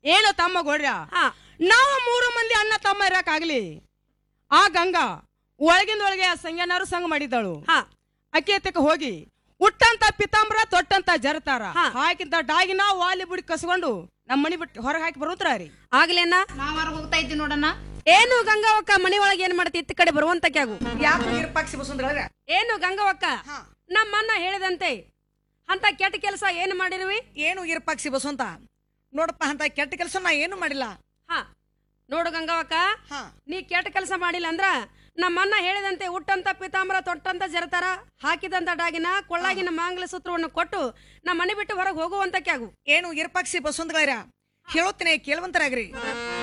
ಏನು ತಮ್ಮ ಗೋಡ್ರ ಹಾ ನಾವು ಮೂರು ಮಂದಿ ಅಣ್ಣ ತಮ್ಮ ಇರಕ್ಕಾಗ್ಲಿ ಆ ಗಂಗಾ ಒಳಗಿಂದ ಒಳಗೆ ಆ ಸಂಗನಾರು ಸಂಗ ಮಾಡಿದ್ದಳು ಹಾ ಅಕ್ಕಿ ಎತ್ತಕ್ಕೆ ಹೋಗಿ ಉಟ್ಟಂತ ಪಿತಾಂಬರ ತೊಟ್ಟಂತ ಜರತಾರ ಹಾ. ಹಾಕಿಂತ ಡಾಗಿನ ವಾಲಿ ಬುಡಿ ಕಸ್ಕೊಂಡು ನಮ್ಮ ಮನಿ ಬಿಟ್ಟು ಹೊರಗೆ ಹಾಕಿ ಬರುತ್ತಾ ರೀ ಆಗ್ಲೇನ ನಾವಾರ ಹೋಗ್ತಾ ಇದ್ವಿ ನೋಡಣ್ಣ ಏನು ಗಂಗಾವಕ್ಕ ಮನಿ ಒಳಗೆ ಏನ್ ಮಾಡ್ತಿ ಇತ್ತ ಕಡೆ ಬರುವಂತ ಕ್ಯಾಗು ಯಾಕೆ ವಿರೂಪಾಕ್ಷಿ ಬಸವಂತಗಳ ಏನು ಗಂಗಾವಕ್ಕ ನಮ್ಮನ್ನ ಹೇಳಿದಂತೆ ಅಂತ ಕೆಟ್ಟ ಕೆಲಸ ಏನು ಮಾಡಿರುವಿ ಏನು ವಿರೂಪಾಕ್ಷಿ ಬಸವಂತ ನೋಡಪ್ಪ ಅಂತ ಕೆಟ್ಟ ಕೆಲಸ ನಾ ಏನು ಮಾಡಿಲ್ಲ ಹಾ ನೋಡು ಗಂಗಾವಕ್ಕ ಹಾ ನೀ ಕೆಟ್ಟ ಕೆಲಸ ಮಾಡಿಲ್ಲ ಅಂದ್ರ ನಮ್ಮನ್ನ ಹೇಳಿದಂತೆ ಉಟ್ಟಂತ ಪಿತಾಂಬರ ತೊಟ್ಟಂತ ಜರತಾರ ಹಾಕಿದಂತ ಡಾಗಿನ ಕೊಳ್ಳಾಗಿನ ಮಾಂಗಲ ಸೂತ್ರವನ್ನು ಕೊಟ್ಟು ನಮ್ಮ ಮನೆ ಬಿಟ್ಟು ಹೊರಗೆ ಹೋಗುವಂತ ಕ್ಯಾಗು ಏನು ವಿರೂಪಾಕ್ಷಿ ಬಸವಂತಗಳ ಹೇಳುತ್ತೇನೆ ಕೇಳುವಂತರಾಗ್ರಿ